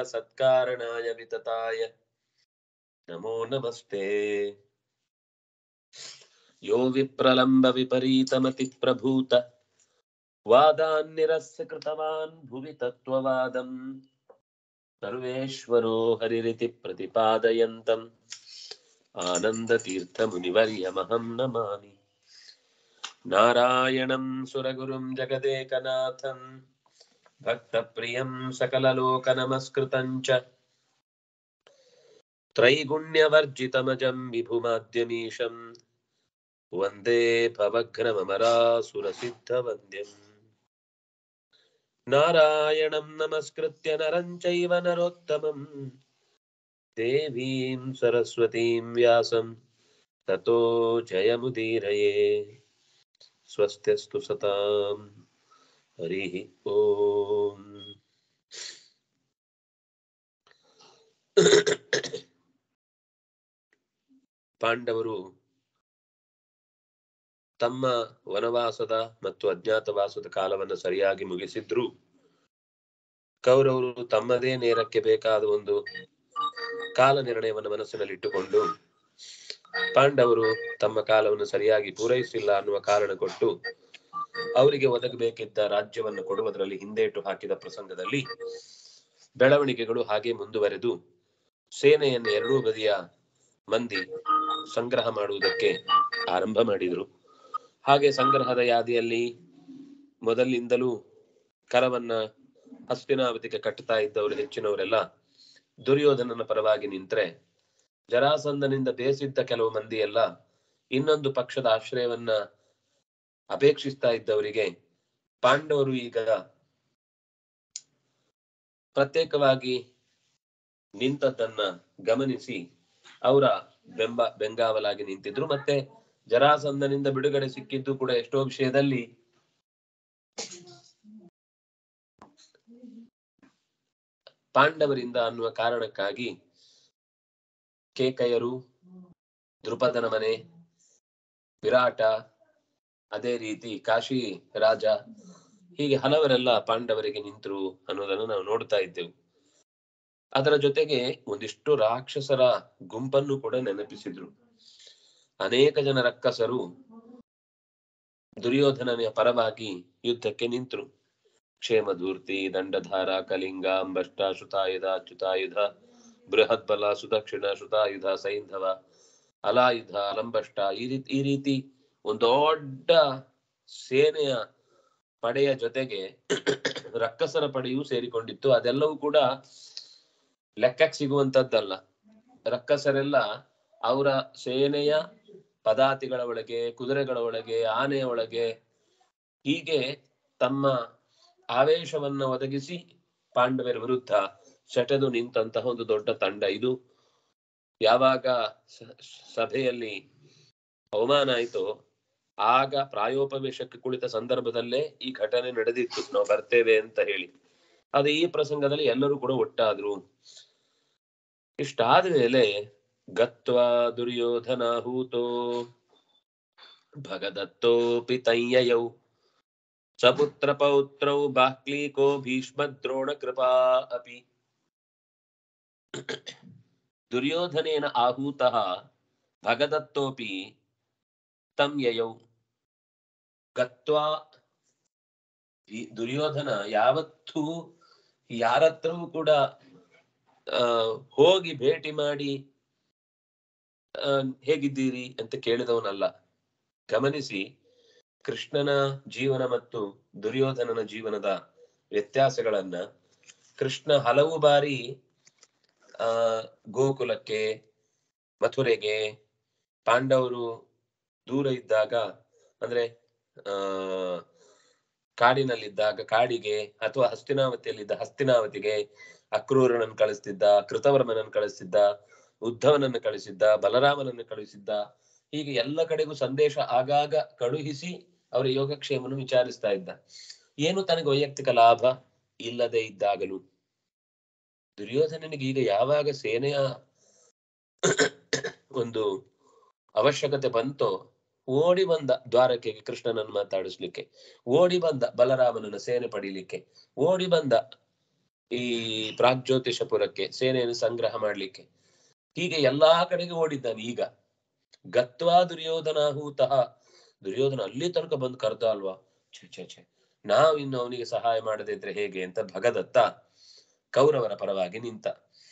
सत्कारणाय वितताय नमो नमस्ते यो विप्रलम्ब विपरीतमतिप्रभूत वादान्निरस्य कृतवान् भुवि तत्त्ववादम् सर्वेश्वरो हरिरिति प्रतिपादयन्तम् आनन्दतीर्थमुनिवर्यमहं नमामि नारायणं सुरगुरुं जगदेकनाथं भक्तप्रियं सकललोकनमस्कृतं च त्रैगुण्यवर्जितमजं विभुमाद्यमीशं वन्दे भवघ्नममरासुरसिद्धवन्द्यम् नारायणं नमस्कृत्य नरं चैव नरोत्तमम् देवीं सरस्वतीं व्यासं ततो जयमुदीरये स्वस्त्यस्तु सतां हरिः ओम् ಪಾಂಡವರು ತಮ್ಮ ವನವಾಸದ ಮತ್ತು ಅಜ್ಞಾತವಾಸದ ಕಾಲವನ್ನು ಸರಿಯಾಗಿ ಮುಗಿಸಿದ್ರು ಕೌರವರು ತಮ್ಮದೇ ನೇರಕ್ಕೆ ಬೇಕಾದ ಒಂದು ಕಾಲ ನಿರ್ಣಯವನ್ನು ಮನಸ್ಸಿನಲ್ಲಿಟ್ಟುಕೊಂಡು ಪಾಂಡವರು ತಮ್ಮ ಕಾಲವನ್ನು ಸರಿಯಾಗಿ ಪೂರೈಸಿಲ್ಲ ಅನ್ನುವ ಕಾರಣ ಕೊಟ್ಟು ಅವರಿಗೆ ಒದಗಬೇಕಿದ್ದ ರಾಜ್ಯವನ್ನು ಕೊಡುವುದರಲ್ಲಿ ಹಿಂದೇಟು ಹಾಕಿದ ಪ್ರಸಂಗದಲ್ಲಿ ಬೆಳವಣಿಗೆಗಳು ಹಾಗೆ ಮುಂದುವರೆದು ಸೇನೆಯನ್ನು ಎರಡೂ ಬದಿಯ ಮಂದಿ ಸಂಗ್ರಹ ಮಾಡುವುದಕ್ಕೆ ಆರಂಭ ಮಾಡಿದರು ಹಾಗೆ ಸಂಗ್ರಹದ ಯಾದಿಯಲ್ಲಿ ಮೊದಲಿನಿಂದಲೂ ಕರವನ್ನ ಹಸ್ತಿನಾವತಿಗೆ ಕಟ್ಟುತ್ತಾ ಇದ್ದವರು ಹೆಚ್ಚಿನವರೆಲ್ಲ ದುರ್ಯೋಧನನ ಪರವಾಗಿ ನಿಂತ್ರೆ ಜರಾಸಂದನಿಂದ ಬೇಸಿದ್ದ ಕೆಲವು ಮಂದಿ ಎಲ್ಲ ಇನ್ನೊಂದು ಪಕ್ಷದ ಆಶ್ರಯವನ್ನ ಅಪೇಕ್ಷಿಸ್ತಾ ಇದ್ದವರಿಗೆ ಪಾಂಡವರು ಈಗ ಪ್ರತ್ಯೇಕವಾಗಿ ನಿಂತದ್ದನ್ನ ಗಮನಿಸಿ ಅವರ ಬೆಂಬ ಬೆಂಗಾವಲಾಗಿ ನಿಂತಿದ್ರು ಮತ್ತೆ ಜರಾಸಂದನಿಂದ ಬಿಡುಗಡೆ ಸಿಕ್ಕಿದ್ದು ಕೂಡ ಎಷ್ಟೋ ವಿಷಯದಲ್ಲಿ ಪಾಂಡವರಿಂದ ಅನ್ನುವ ಕಾರಣಕ್ಕಾಗಿ ಕೇಕಯರು ದೃಪದನ ಮನೆ ವಿರಾಟ ಅದೇ ರೀತಿ ಕಾಶಿ ರಾಜ ಹೀಗೆ ಹಲವರೆಲ್ಲ ಪಾಂಡವರಿಗೆ ನಿಂತರು ಅನ್ನೋದನ್ನು ನಾವು ನೋಡ್ತಾ ಇದ್ದೆವು ಅದರ ಜೊತೆಗೆ ಒಂದಿಷ್ಟು ರಾಕ್ಷಸರ ಗುಂಪನ್ನು ಕೂಡ ನೆನಪಿಸಿದ್ರು ಅನೇಕ ಜನ ರಕ್ಕಸರು ದುರ್ಯೋಧನನ ಪರವಾಗಿ ಯುದ್ಧಕ್ಕೆ ನಿಂತರು ಕ್ಷೇಮಧೂರ್ತಿ ದಂಡಧಾರ ಕಲಿಂಗ ಅಂಬಷ್ಟ ಶುತಾಯುಧ ಅಚ್ಯುತಾಯುಧ ಬೃಹತ್ ಬಲ ಸುದಕ್ಷಿಣ ಶುತಾಯುಧ ಸೈಂಧವ ಅಲಾಯುಧ ಅಲಂಬಷ್ಟ ಈ ರೀತಿ ಈ ರೀತಿ ಒಂದು ದೊಡ್ಡ ಸೇನೆಯ ಪಡೆಯ ಜೊತೆಗೆ ರಕ್ಕಸರ ಪಡೆಯೂ ಸೇರಿಕೊಂಡಿತ್ತು ಅದೆಲ್ಲವೂ ಕೂಡ ಲೆಕ್ಕಕ್ಕೆ ಸಿಗುವಂತದ್ದಲ್ಲ ರಕ್ಕಸರೆಲ್ಲ ಅವರ ಸೇನೆಯ ಪದಾತಿಗಳ ಒಳಗೆ ಕುದುರೆಗಳ ಒಳಗೆ ಆನೆಯ ಒಳಗೆ ಹೀಗೆ ತಮ್ಮ ಆವೇಶವನ್ನ ಒದಗಿಸಿ ಪಾಂಡವರ ವಿರುದ್ಧ ಸೆಟೆದು ನಿಂತಹ ಒಂದು ದೊಡ್ಡ ತಂಡ ಇದು ಯಾವಾಗ ಸ- ಸಭೆಯಲ್ಲಿ ಅವಮಾನ ಆಯಿತೋ ಆಗ ಪ್ರಾಯೋಪವೇಶಕ್ಕೆ ಕುಳಿತ ಸಂದರ್ಭದಲ್ಲೇ ಈ ಘಟನೆ ನಡೆದಿತ್ತು ನಾವು ಬರ್ತೇವೆ ಅಂತ ಹೇಳಿ ಆದ್ರೆ ಈ ಪ್ರಸಂಗದಲ್ಲಿ ಎಲ್ಲರೂ ಕೂಡ ಒಟ್ಟಾದ್ರು ಇಷ್ಟಾದ ಮೇಲೆ ಗತ್ವಾ ದುರ್ಯೋಧನಾಹೂತೋ ಭಗದತ್ತೋಪಿ ತಯ್ಯಯೌ ಸಪುತ್ರ ಪೌತ್ರೌ ಬಾಕ್ಲೀಕೋ ಭೀಷ್ಮದ್ರೋಣ ಕೃಪಾ ಅಪಿ ದುರ್ಯೋಧನೇನ ಆಹೂತಃ ಭಗದತ್ತೋಪಿ ತಂ ಯಯೌ ಗತ್ವಾ ಈ ದುರ್ಯೋಧನ ಯಾವತ್ತೂ ಯಾರತ್ರವೂ ಕೂಡ ಆ ಹೋಗಿ ಭೇಟಿ ಮಾಡಿ ಆ, ಹೇಗಿದ್ದೀರಿ ಅಂತ ಕೇಳಿದವನಲ್ಲ ಗಮನಿಸಿ ಕೃಷ್ಣನ ಜೀವನ ಮತ್ತು ದುರ್ಯೋಧನನ ಜೀವನದ ವ್ಯತ್ಯಾಸಗಳನ್ನ ಕೃಷ್ಣ ಹಲವು ಬಾರಿ ಆ ಗೋಕುಲಕ್ಕೆ ಮಥುರೆಗೆ ಪಾಂಡವರು ದೂರ ಇದ್ದಾಗ ಅಂದ್ರೆ ಆ ಕಾಡಿನಲ್ಲಿದ್ದಾಗ ಕಾಡಿಗೆ ಅಥವಾ ಹಸ್ತಿನಾವತಿಯಲ್ಲಿದ್ದ ಹಸ್ತಿನಾವತಿಗೆ ಅಕ್ರೂರನನ್ನು ಕಳಿಸ್ತಿದ್ದ ಕೃತವರ್ಮನನ್ನು ಕಳಿಸ್ತಿದ್ದ ಉದ್ಧವನನ್ನು ಕಳಿಸಿದ್ದ ಬಲರಾಮನನ್ನು ಕಳಿಸಿದ್ದ ಹೀಗೆ ಎಲ್ಲ ಕಡೆಗೂ ಸಂದೇಶ ಆಗಾಗ ಕಳುಹಿಸಿ ಅವರ ಯೋಗಕ್ಷೇಮವನ್ನು ವಿಚಾರಿಸ್ತಾ ಇದ್ದ ಏನು ತನಗೆ ವೈಯಕ್ತಿಕ ಲಾಭ ಇಲ್ಲದೆ ಇದ್ದಾಗಲೂ ದುರ್ಯೋಧನನಿಗೆ ಈಗ ಯಾವಾಗ ಸೇನೆಯ ಒಂದು ಅವಶ್ಯಕತೆ ಬಂತೋ ಓಡಿ ಬಂದ ದ್ವಾರಕೆಗೆ ಕೃಷ್ಣನನ್ನು ಮಾತಾಡಿಸ್ಲಿಕ್ಕೆ ಓಡಿ ಬಂದ ಬಲರಾಮನನ್ನ ಸೇನೆ ಪಡೀಲಿಕ್ಕೆ ಓಡಿ ಬಂದ ಈ ಪ್ರಾಗ್ಜ್ಯೋತಿಷಪುರಕ್ಕೆ ಸೇನೆಯನ್ನು ಸಂಗ್ರಹ ಮಾಡ್ಲಿಕ್ಕೆ ಹೀಗೆ ಎಲ್ಲಾ ಕಡೆಗೆ ಓಡಿದ್ದಾನೆ ಈಗ ಗತ್ವಾ ದುರ್ಯೋಧನಾಹೂತಃ ದುರ್ಯೋಧನ ಅಲ್ಲಿ ತನಕ ಬಂದು ಕರ್ದ ಅಲ್ವಾ ಛೆ ಛೆ ಛೆ ನಾವ್ ಇನ್ನು ಅವನಿಗೆ ಸಹಾಯ ಮಾಡದೇ ಇದ್ರೆ ಹೇಗೆ ಅಂತ ಭಗದತ್ತ ಕೌರವರ ಪರವಾಗಿ ನಿಂತ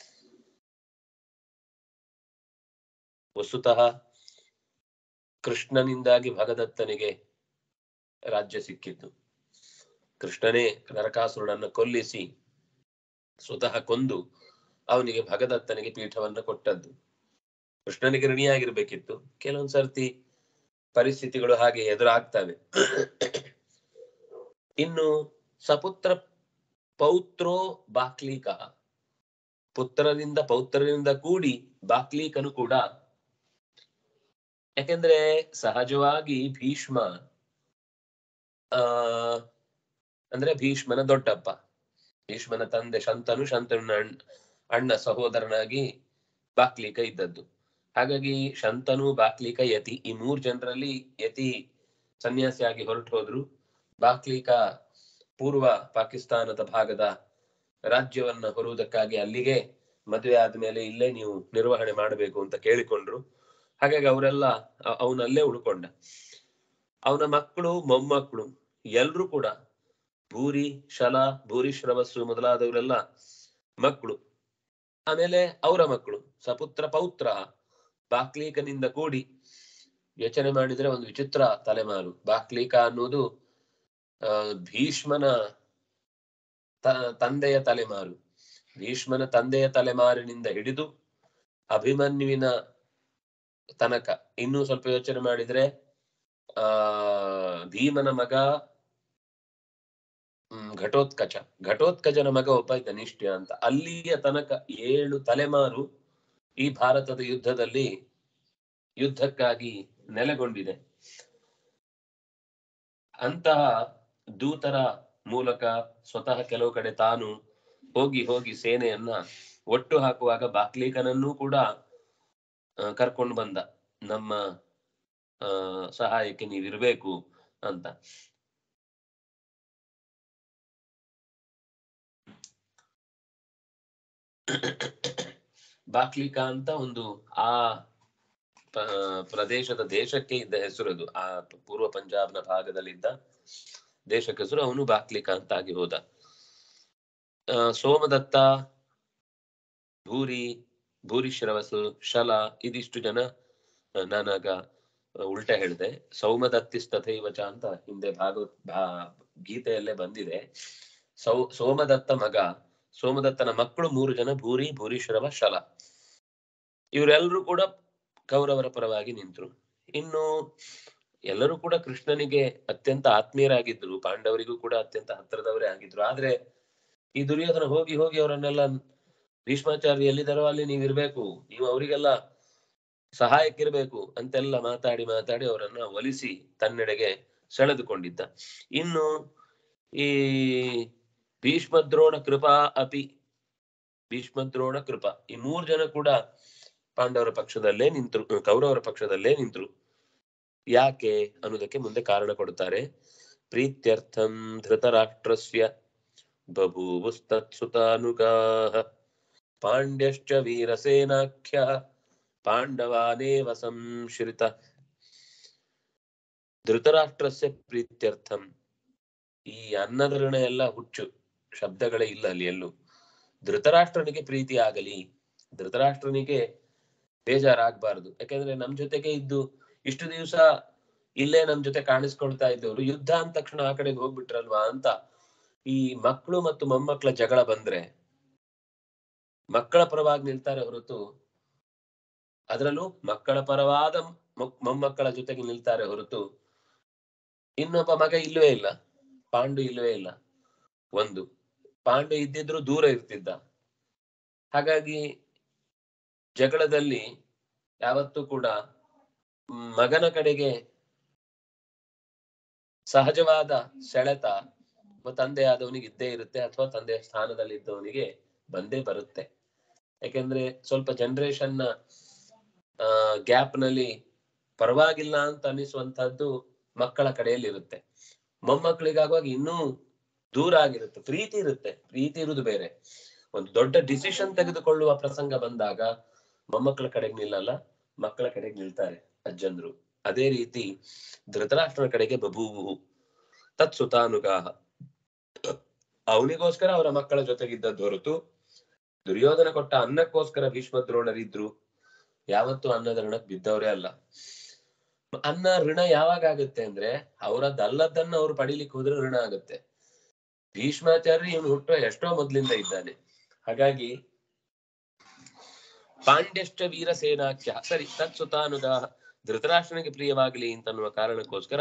ವಸ್ತುತಃ ಕೃಷ್ಣನಿಂದಾಗಿ ಭಗದತ್ತನಿಗೆ ರಾಜ್ಯ ಸಿಕ್ಕಿದ್ದು ಕೃಷ್ಣನೇ ನರಕಾಸುರನನ್ನ ಕೊಲ್ಲಿಸಿ ಸ್ವತಃ ಕೊಂದು ಅವನಿಗೆ ಭಗದತ್ತನಿಗೆ ಪೀಠವನ್ನ ಕೊಟ್ಟದ್ದು ಕೃಷ್ಣನಿಗೆ ಋಣಿಯಾಗಿರ್ಬೇಕಿತ್ತು ಕೆಲವೊಂದ್ ಸರ್ತಿ ಪರಿಸ್ಥಿತಿಗಳು ಹಾಗೆ ಎದುರಾಗ್ತವೆ ಇನ್ನು ಸಪುತ್ರ ಪೌತ್ರೋ ಬಾಕ್ಲೀಕ ಪುತ್ರನಿಂದ ಪೌತ್ರನಿಂದ ಕೂಡಿ ಬಾಕ್ಲೀಕನು ಕೂಡ ಯಾಕೆಂದ್ರೆ ಸಹಜವಾಗಿ ಭೀಷ್ಮ ಆ ಅಂದ್ರೆ ಭೀಷ್ಮನ ದೊಡ್ಡಪ್ಪ ಭೀಷ್ಮನ ತಂದೆ ಶಂತನು ಶಂತನು ಅಣ್ಣ ಅಣ್ಣ ಸಹೋದರನಾಗಿ ಬಾಕ್ಲೀಕ ಇದ್ದದ್ದು ಹಾಗಾಗಿ ಶಂತನು ಬಾಕ್ಲೀಕ ಯತಿ ಈ ಮೂರ್ ಜನರಲ್ಲಿ ಯತಿ ಸನ್ಯಾಸಿಯಾಗಿ ಹೊರಟು ಹೋದ್ರು ಬಾಕ್ಲೀಕ ಪೂರ್ವ ಪಾಕಿಸ್ತಾನದ ಭಾಗದ ರಾಜ್ಯವನ್ನ ಹೊರುವುದಕ್ಕಾಗಿ ಅಲ್ಲಿಗೆ ಮದುವೆ ಆದ್ಮೇಲೆ ಇಲ್ಲೇ ನೀವು ನಿರ್ವಹಣೆ ಮಾಡಬೇಕು ಅಂತ ಕೇಳಿಕೊಂಡ್ರು ಹಾಗಾಗಿ ಅವರೆಲ್ಲ ಅವನಲ್ಲೇ ಉಳ್ಕೊಂಡ ಅವನ ಮಕ್ಕಳು ಮೊಮ್ಮಕ್ಕಳು ಎಲ್ರು ಕೂಡ ಭೂರಿ ಶಲ ಭೂರಿ ಶ್ರವಸ್ಸು ಮೊದಲಾದವರೆಲ್ಲ ಮಕ್ಕಳು ಆಮೇಲೆ ಅವರ ಮಕ್ಕಳು ಸಪುತ್ರ ಪೌತ್ರ ಬಾಕ್ಲೀಕನಿಂದ ಕೂಡಿ ಯೋಚನೆ ಮಾಡಿದ್ರೆ ಒಂದು ವಿಚಿತ್ರ ತಲೆಮಾರು ಬಾಕ್ಲೀಕ ಅನ್ನೋದು ಆ ಭೀಷ್ಮನ ತ- ತಂದೆಯ ತಲೆಮಾರು ಭೀಷ್ಮನ ತಂದೆಯ ತಲೆಮಾರಿನಿಂದ ಹಿಡಿದು ಅಭಿಮನ್ಯುವಿನ ತನಕ ಇನ್ನೂ ಸ್ವಲ್ಪ ಯೋಚನೆ ಮಾಡಿದ್ರೆ ಆ ಭೀಮನ ಮಗ ಹ್ಮ್, ಘಟೋತ್ಕಚ ಘಟೋತ್ಕಚನ ಮಗ ಒಬ್ಬ ಇದ್ದ ನಿಷ್ಠ್ಯ ಅಂತ ಅಲ್ಲಿಯ ತನಕ ಏಳು ತಲೆಮಾರು ಈ ಭಾರತದ ಯುದ್ಧದಲ್ಲಿ ಯುದ್ಧಕ್ಕಾಗಿ ನೆಲೆಗೊಂಡಿದೆ ಅಂತಹ ದೂತರ ಮೂಲಕ ಸ್ವತಃ ಕೆಲವು ಕಡೆ ತಾನು ಹೋಗಿ ಹೋಗಿ ಸೇನೆಯನ್ನ ಒಟ್ಟು ಹಾಕುವಾಗ ಬಾಕ್ಲೀಕನನ್ನೂ ಕೂಡ ಕರ್ಕೊಂಡು ಬಂದ ನಮ್ಮ ಆ ಸಹಾಯಕ್ಕೆ ನೀವಿರ್ಬೇಕು ಅಂತ ಬಾಕ್ಲಿಕಾ ಅಂತ ಒಂದು ಆ ಪ- ಪ್ರದೇಶದ ದೇಶಕ್ಕೆ ಇದ್ದ ಹೆಸರು ಅದು ಆ ಪೂರ್ವ ಪಂಜಾಬ್ನ ಭಾಗದಲ್ಲಿದ್ದ ದೇಶಕ್ಕೆ ಹೆಸರು ಅವನು ಬಾಕ್ಲಿಕಾ ಅಂತ ಆಗಿ ಹೋದ ಆ, ಸೋಮದತ್ತ ಭೂರಿ ಭೂರಿ ಶ್ರವಸು ಶಲ ಇದಿಷ್ಟು ಜನ ಆ, ನಾನಾಗ ಆ, ಉಲ್ಟಾ ಹೇಳಿದೆ ಸೌಮದತ್ತಿಸ್ತಥೈವಚ ಅಂತ ಹಿಂದೆ ಭಾಗವತ್ ಭಾ ಗೀತೆಯಲ್ಲೇ ಬಂದಿದೆ ಸೌ ಸೋಮದತ್ತ ಮಗ ಸೋಮದತ್ತನ ಮಕ್ಕಳು ಮೂರು ಜನ ಭೂರಿ ಭೂರಿಶ್ರವ ಶಲ ಇವರೆಲ್ಲರೂ ಕೂಡ ಕೌರವರ ಪರವಾಗಿ ನಿಂತರು ಇನ್ನು ಎಲ್ಲರೂ ಕೂಡ ಕೃಷ್ಣನಿಗೆ ಅತ್ಯಂತ ಆತ್ಮೀಯರಾಗಿದ್ರು ಪಾಂಡವರಿಗೂ ಕೂಡ ಅತ್ಯಂತ ಹತ್ತಿರದವರೇ ಆಗಿದ್ರು ಆದ್ರೆ ಈ ದುರ್ಯೋಧನ ಹೋಗಿ ಹೋಗಿ ಅವರನ್ನೆಲ್ಲ ಭೀಷ್ಮಾಚಾರ್ಯ ಎಲ್ಲಿದ್ದಾರೋ ಅಲ್ಲಿ ನೀವು ಇರ್ಬೇಕು ನೀವು ಅವರಿಗೆಲ್ಲ ಸಹಾಯಕ್ಕಿರ್ಬೇಕು ಅಂತೆಲ್ಲ ಮಾತಾಡಿ ಮಾತಾಡಿ ಅವರನ್ನ ಒಲಿಸಿ ತನ್ನೆಡೆಗೆ ಸೆಳೆದುಕೊಂಡಿದ್ದ ಇನ್ನು ಈ ಭೀಷ್ಮದ್ರೋಣ ಕೃಪಾ ಅಪಿ ಭೀಷ್ಮದ್ರೋಣ ಕೃಪಾ ಈ ಮೂರ್ ಜನ ಕೂಡ ಪಾಂಡವರ ಪಕ್ಷದಲ್ಲೇ ನಿಂತರು ಕೌರವರ ಪಕ್ಷದಲ್ಲೇ ನಿಂತರು ಯಾಕೆ ಅನ್ನೋದಕ್ಕೆ ಮುಂದೆ ಕಾರಣ ಕೊಡ್ತಾರೆ ಪ್ರೀತ್ಯರ್ಥಂ ಧೃತರಾಷ್ಟ್ರಸ್ಯ ಬಭೂವುಸ್ತತ್ಸುತಾನುಗಾಹ ಪಾಂಡ್ಯಶ್ಚ ವೀರಸೇನಾಖ್ಯ ಪಾಂಡವಾನೇವ ಸಂಶ್ರಿತ ಧೃತರಾಷ್ಟ್ರಸ್ಯ ಪ್ರೀತ್ಯರ್ಥಂ ಈ ಅನ್ನದ ಋಣ ಎಲ್ಲ ಹುಚ್ಚು ಶಬ್ದಗಳೇ ಇಲ್ಲ ಅಲ್ಲಿ ಎಲ್ಲೂ ಧೃತರಾಷ್ಟ್ರನಿಗೆ ಪ್ರೀತಿ ಆಗಲಿ ಧೃತರಾಷ್ಟ್ರನಿಗೆ ಬೇಜಾರಾಗ್ಬಾರ್ದು ಯಾಕಂದ್ರೆ ನಮ್ ಜೊತೆಗೆ ಇದ್ದು ಇಷ್ಟು ದಿವಸ ಇಲ್ಲೇ ನಮ್ ಜೊತೆ ಕಾಣಿಸ್ಕೊಳ್ತಾ ಇದ್ದವರು ಯುದ್ಧ ಅಂದ ತಕ್ಷಣ ಆ ಕಡೆಗೆ ಹೋಗ್ಬಿಟ್ರಲ್ವಾ ಅಂತ ಈ ಮಕ್ಕಳು ಮತ್ತು ಮೊಮ್ಮಕ್ಕಳ ಜಗಳ ಬಂದ್ರೆ ಮಕ್ಕಳ ಪರವಾಗಿ ನಿಲ್ತಾರೆ ಹೊರತು ಅದರಲ್ಲೂ ಮಕ್ಕಳ ಪರವಾದ ಮೊಕ್- ಮೊಮ್ಮಕ್ಕಳ ಜೊತೆಗೆ ನಿಲ್ತಾರೆ ಹೊರತು ಇನ್ನೊಬ್ಬ ಮಗ ಇಲ್ಲವೇ ಇಲ್ಲ ಪಾಂಡು ಇಲ್ಲವೇ ಇಲ್ಲ ಒಂದು ಪಾಂಡು ಇದ್ದಿದ್ರು ದೂರ ಇರ್ತಿದ್ದ ಹಾಗಾಗಿ ಜಗಳದಲ್ಲಿ ಯಾವತ್ತೂ ಕೂಡ ಮ್, ಮಗನ ಕಡೆಗೆ ಸಹಜವಾದ ಸೆಳೆತ ಒಬ್ಬ ತಂದೆಯಾದವನಿಗೆ ಇದ್ದೇ ಇರುತ್ತೆ ಅಥವಾ ತಂದೆಯ ಸ್ಥಾನದಲ್ಲಿ ಇದ್ದವನಿಗೆ ಬಂದೇ ಬರುತ್ತೆ ಯಾಕೆಂದ್ರೆ ಸ್ವಲ್ಪ ಜನರೇಷನ್ ನ ಗ್ಯಾಪ್ ನಲ್ಲಿ ಪರವಾಗಿಲ್ಲ ಅಂತ ಅನಿಸುವಂತಹದ್ದು ಮಕ್ಕಳ ಕಡೆಯಲ್ಲಿ ಇರುತ್ತೆ ಮೊಮ್ಮಕ್ಕಳಿಗಾಗುವಾಗ ಇನ್ನೂ ದೂರ ಆಗಿರುತ್ತೆ ಪ್ರೀತಿ ಇರುತ್ತೆ ಪ್ರೀತಿ ಇರುವುದು ಬೇರೆ ಒಂದು ದೊಡ್ಡ ಡಿಸಿಷನ್ ತೆಗೆದುಕೊಳ್ಳುವ ಪ್ರಸಂಗ ಬಂದಾಗ ಮೊಮ್ಮಕ್ಕಳ ಕಡೆಗೆ ನಿಲ್ಲಲ್ಲ ಮಕ್ಕಳ ಕಡೆಗೆ ನಿಲ್ತಾರೆ ಅಜ್ಜಂದ್ರು ಅದೇ ರೀತಿ ಧೃತರಾಷ್ಟ್ರನ ಕಡೆಗೆ ಬಭೂವು ತತ್ ಸುತಾನುಗಾಹ ಅವನಿಗೋಸ್ಕರ ಅವರ ಮಕ್ಕಳ ಜೊತೆಗಿದ್ದದ್ದು ಹೊರತು ದುರ್ಯೋಧನ ಕೊಟ್ಟ ಅನ್ನಕ್ಕೋಸ್ಕರ ಭೀಷ್ಮ ದ್ರೋಣರಿದ್ರು ಯಾವತ್ತೂ ಅನ್ನದ ಋಣಕ್ ಬಿದ್ದವರೇ ಅಲ್ಲ ಅನ್ನ ಋಣ ಯಾವಾಗ ಆಗುತ್ತೆ ಅಂದ್ರೆ ಅವರದ್ದಲ್ಲದನ್ನ ಅವ್ರು ಪಡಿಲಿಕ್ಕೆ ಹೋದ್ರೆ ಋಣ ಆಗುತ್ತೆ ಭೀಷ್ಮಾಚಾರ್ಯ ಇವನು ಹುಟ್ಟುವ ಎಷ್ಟೋ ಮೊದ್ಲಿಂದ ಇದ್ದಾನೆ ಹಾಗಾಗಿ ಪಾಂಡ್ಯಶ್ಚ ವೀರ ಸೇನಾಖ್ಯ ಸರಿ ತತ್ಸುತಾನುಗ ಧೃತರಾಷ್ಟ್ರನಿಗೆ ಪ್ರಿಯವಾಗಲಿ ಅಂತನ್ನುವ ಕಾರಣಕ್ಕೋಸ್ಕರ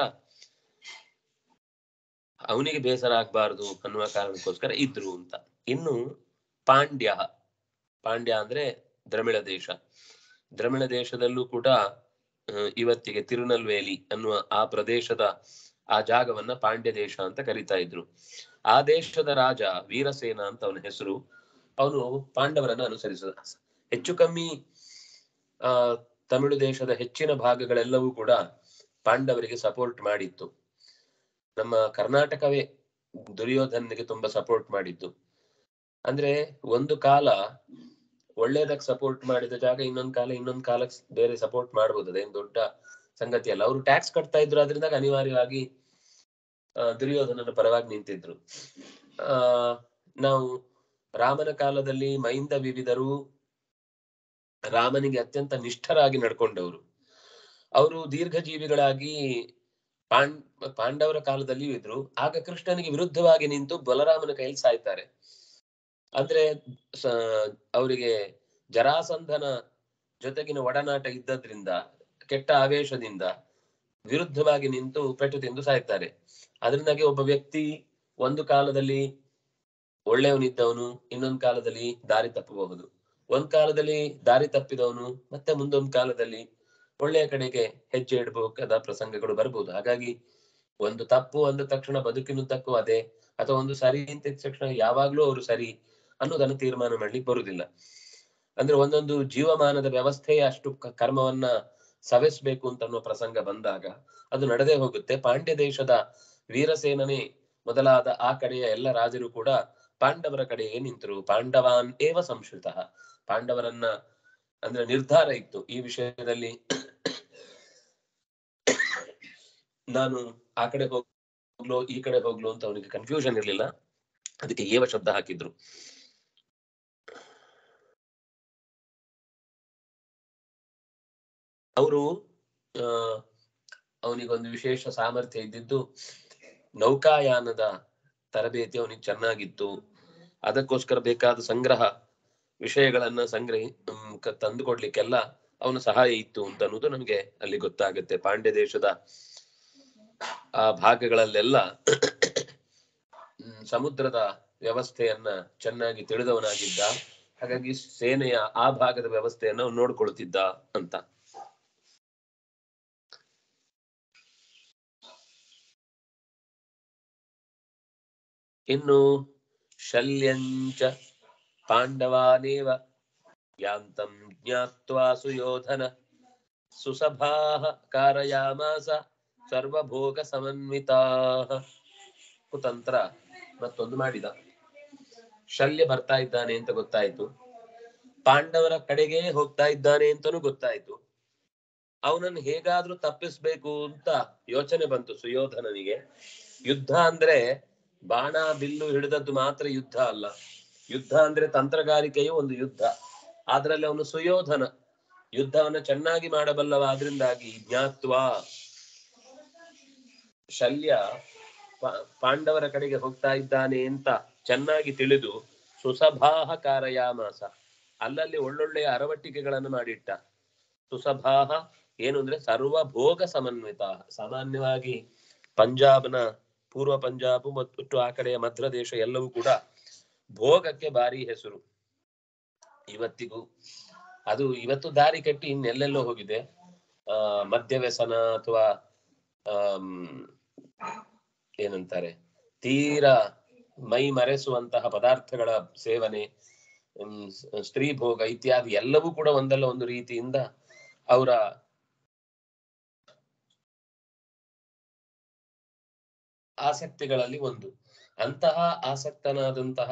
ಅವನಿಗೆ ಬೇಸರ ಆಗ್ಬಾರ್ದು ಅನ್ನುವ ಕಾರಣಕ್ಕೋಸ್ಕರ ಇದ್ರು ಅಂತ ಇನ್ನು ಪಾಂಡ್ಯ ಪಾಂಡ್ಯ ಅಂದ್ರೆ ದ್ರಮಿಳ ದೇಶ ದ್ರಮಿಳ ದೇಶದಲ್ಲೂ ಕೂಡ ಆ, ಇವತ್ತಿಗೆ ತಿರುನಲ್ವೇಲಿ ಅನ್ನುವ ಆ ಪ್ರದೇಶದ ಆ ಜಾಗವನ್ನ ಪಾಂಡ್ಯ ದೇಶ ಅಂತ ಕರಿತಾ ಇದ್ರು ಆ ದೇಶದ ರಾಜ ವೀರಸೇನ ಅಂತ ಅವನ ಹೆಸರು ಅವನು ಪಾಂಡವರನ್ನ ಅನುಸರಿಸಿದ ಹೆಚ್ಚು ಕಮ್ಮಿ ಆ ತಮಿಳು ದೇಶದ ಹೆಚ್ಚಿನ ಭಾಗಗಳೆಲ್ಲವೂ ಕೂಡ ಪಾಂಡವರಿಗೆ ಸಪೋರ್ಟ್ ಮಾಡಿತ್ತು ನಮ್ಮ ಕರ್ನಾಟಕವೇ ದುರ್ಯೋಧನಿಗೆ ತುಂಬಾ ಸಪೋರ್ಟ್ ಮಾಡಿದ್ದು ಅಂದ್ರೆ ಒಂದು ಕಾಲ ಒಳ್ಳೇದಕ್ಕೆ ಸಪೋರ್ಟ್ ಮಾಡಿದ ಜಾಗ ಇನ್ನೊಂದ್ ಕಾಲ ಇನ್ನೊಂದ್ ಕಾಲಕ್ಕೆ ಬೇರೆ ಸಪೋರ್ಟ್ ಮಾಡ್ಬೋದು ಅದೇನ್ ದೊಡ್ಡ ಸಂಗತಿ ಅಲ್ಲ ಅವರು ಟ್ಯಾಕ್ಸ್ ಕಟ್ತಾ ಇದ್ರು ಅದರಿಂದ ಅನಿವಾರ್ಯವಾಗಿ ಆ, ದುರ್ಯೋಧನನ ಪರವಾಗಿ ನಿಂತಿದ್ರು ಆ ನಾವು ರಾಮನ ಕಾಲದಲ್ಲಿ ಮೈಂದ ವಿವಿಧರು ರಾಮನಿಗೆ ಅತ್ಯಂತ ನಿಷ್ಠರಾಗಿ ನಡ್ಕೊಂಡವರು ಅವರು ದೀರ್ಘಜೀವಿಗಳಾಗಿ ಪಾಂಡ್ ಪಾಂಡವರ ಕಾಲದಲ್ಲಿಯೂ ಇದ್ರು ಆಗ ಕೃಷ್ಣನಿಗೆ ವಿರುದ್ಧವಾಗಿ ನಿಂತು ಬಲರಾಮನ ಕೈಯಲ್ಲಿ ಸಾಯ್ತಾರೆ ಅಂದ್ರೆ ಸ- ಅವರಿಗೆ ಜರಾಸಂಧನ ಜೊತೆಗಿನ ಒಡನಾಟ ಇದ್ದದ್ರಿಂದ ಕೆಟ್ಟ ಆವೇಶದಿಂದ ವಿರುದ್ಧವಾಗಿ ನಿಂತು ಪೆಟ್ಟು ತಿಂದು ಸಾಯ್ತಾರೆ ಅದರಿಂದಾಗಿ ಒಬ್ಬ ವ್ಯಕ್ತಿ ಒಂದು ಕಾಲದಲ್ಲಿ ಒಳ್ಳೆಯವನಿದ್ದವನು ಇನ್ನೊಂದು ಕಾಲದಲ್ಲಿ ದಾರಿ ತಪ್ಪಬಹುದು ಒಂದ್ ಕಾಲದಲ್ಲಿ ದಾರಿ ತಪ್ಪಿದವನು ಮತ್ತೆ ಮುಂದೊಂದು ಕಾಲದಲ್ಲಿ ಒಳ್ಳೆಯ ಕಡೆಗೆ ಹೆಜ್ಜೆ ಇಡಬೇಕಾದ ಪ್ರಸಂಗಗಳು ಬರ್ಬೋದು ಹಾಗಾಗಿ ಒಂದು ತಪ್ಪು ಅಂದ ತಕ್ಷಣ ಬದುಕಿನುದ್ದಕ್ಕೂ ಅದೇ ಅಥವಾ ಒಂದು ಸರಿ ಅಂತ ಇದ್ದ ತಕ್ಷಣ ಯಾವಾಗ್ಲೂ ಅವರು ಸರಿ ಅನ್ನೋದನ್ನು ತೀರ್ಮಾನ ಮಾಡ್ಲಿಕ್ಕೆ ಬರುದಿಲ್ಲ ಅಂದ್ರೆ ಒಂದೊಂದು ಜೀವಮಾನದ ವ್ಯವಸ್ಥೆಯ ಅಷ್ಟು ಕ- ಕರ್ಮವನ್ನ ಸವೆಸ್ಬೇಕು ಅಂತ ಅನ್ನೋ ಪ್ರಸಂಗ ಬಂದಾಗ ಅದು ನಡೆದೇ ಹೋಗುತ್ತೆ ಪಾಂಡ್ಯ ದೇಶದ ವೀರಸೇನನೇ ಮೊದಲಾದ ಆ ಕಡೆಯ ಎಲ್ಲ ರಾಜರು ಕೂಡ ಪಾಂಡವರ ಕಡೆಗೆ ನಿಂತರು ಪಾಂಡವಾನ್ ಏವ ಸಂಶ್ರಿತ ಪಾಂಡವರನ್ನ ಅಂದ್ರೆ ನಿರ್ಧಾರ ಇತ್ತು ಈ ವಿಷಯದಲ್ಲಿ ನಾನು ಆ ಕಡೆ ಹೋಗ್ಲೋ ಈ ಕಡೆ ಹೋಗ್ಲೋ ಅಂತ ಅವನಿಗೆ ಕನ್ಫ್ಯೂಷನ್ ಇರ್ಲಿಲ್ಲ ಅದಕ್ಕೆ ಏವ ಶಬ್ದ ಹಾಕಿದ್ರು ಅವರು ಆ ಅವನಿಗೊಂದು ವಿಶೇಷ ಸಾಮರ್ಥ್ಯ ಇದ್ದಿದ್ದು ನೌಕಾಯಾನದ ತರಬೇತಿ ಅವನಿಗೆ ಚೆನ್ನಾಗಿತ್ತು ಅದಕ್ಕೋಸ್ಕರ ಬೇಕಾದ ಸಂಗ್ರಹ ವಿಷಯಗಳನ್ನ ಸಂಗ್ರಹಿ ಹ್ಮ್, ಕ- ತಂದುಕೊಡ್ಲಿಕ್ಕೆಲ್ಲ ಅವನ ಸಹಾಯ ಇತ್ತು ಅಂತ ಅನ್ನೋದು ನಮಗೆ ಅಲ್ಲಿ ಗೊತ್ತಾಗುತ್ತೆ ಪಾಂಡ್ಯ ದೇಶದ ಆ ಭಾಗಗಳಲ್ಲೆಲ್ಲ ಹ್ಮ್, ಸಮುದ್ರದ ವ್ಯವಸ್ಥೆಯನ್ನ ಚೆನ್ನಾಗಿ ತಿಳಿದವನಾಗಿದ್ದ ಹಾಗಾಗಿ ಸೇನೆಯ ಆ ಭಾಗದ ವ್ಯವಸ್ಥೆಯನ್ನ ಅವ್ನು ನೋಡ್ಕೊಳ್ತಿದ್ದ ಅಂತ ಇನ್ನು ಶಲ್ಯಂಚ ಪಾಂಡವಾನೇವ ಯಾಂತಂ ಜ್ಞಾತ್ವಾ ಸುಯೋಧನ ಸುಸಭಾಹ ಕಾರಯಾಮಾಸ ಸರ್ವಭೋಗ ಸಮನ್ವಿತಾ ಕುತಂತ್ರ ಮತ್ತೊಂದು ಮಾಡಿದ ಶಲ್ಯ ಬರ್ತಾ ಇದ್ದಾನೆ ಅಂತ ಗೊತ್ತಾಯ್ತು ಪಾಂಡವರ ಕಡೆಗೆ ಹೋಗ್ತಾ ಇದ್ದಾನೆ ಅಂತನೂ ಗೊತ್ತಾಯ್ತು ಅವನನ್ನು ಹೇಗಾದ್ರೂ ತಪ್ಪಿಸ್ಬೇಕು ಅಂತ ಯೋಚನೆ ಬಂತು ಸುಯೋಧನನಿಗೆ ಯುದ್ಧ ಅಂದ್ರೆ ಬಾಣ ಬಿಲ್ಲು ಹಿಡಿದದ್ದು ಮಾತ್ರ ಯುದ್ಧ ಅಲ್ಲ ಯುದ್ಧ ಅಂದ್ರೆ ತಂತ್ರಗಾರಿಕೆಯು ಒಂದು ಯುದ್ಧ ಅದ್ರಲ್ಲಿ ಅವನು ಸುಯೋಧನ ಯುದ್ಧವನ್ನ ಚೆನ್ನಾಗಿ ಮಾಡಬಲ್ಲವ ಆದ್ರಿಂದಾಗಿ ಜ್ಞಾತ್ವ ಶಲ್ಯ ಪಾ- ಪಾಂಡವರ ಕಡೆಗೆ ಹೋಗ್ತಾ ಇದ್ದಾನೆ ಅಂತ ಚೆನ್ನಾಗಿ ತಿಳಿದು ಸುಸಭಾಹ ಕಾರಯಾಮಾಸ ಅಲ್ಲಲ್ಲಿ ಒಳ್ಳೊಳ್ಳೆಯ ಅರವಟ್ಟಿಕೆಗಳನ್ನು ಮಾಡಿಟ್ಟ ಸುಸಭಾಹ ಏನು ಅಂದ್ರೆ ಸರ್ವ ಭೋಗ ಸಮನ್ವಿತ ಸಾಮಾನ್ಯವಾಗಿ ಪಂಜಾಬ್ನ ಪೂರ್ವ ಪಂಜಾಬ್ ಮತ್ತು ಆ ಕಡೆಯ ಮಧ್ಯ ದೇಶ ಎಲ್ಲವೂ ಕೂಡ ಭೋಗಕ್ಕೆ ಭಾರಿ ಹೆಸರು ಇವತ್ತಿಗೂ ಅದು ಇವತ್ತು ದಾರಿ ಕಟ್ಟಿ ಇನ್ನೆಲ್ಲೆಲ್ಲೋ ಹೋಗಿದೆ ಆ ಮದ್ಯ ವ್ಯಸನ ಅಥವಾ ಆಮ್, ಏನಂತಾರೆ ತೀರಾ ಮೈ ಮರೆಸುವಂತಹ ಪದಾರ್ಥಗಳ ಸೇವನೆ ಹ್ಮ್, ಸ್- ಸ್ತ್ರೀ ಭೋಗ ಇತ್ಯಾದಿ ಎಲ್ಲವೂ ಕೂಡ ಒಂದಲ್ಲ ಒಂದು ರೀತಿಯಿಂದ ಅವರ ಆಸಕ್ತಿಗಳಲ್ಲಿ ಒಂದು ಅಂತಹ ಆಸಕ್ತನಾದಂತಹ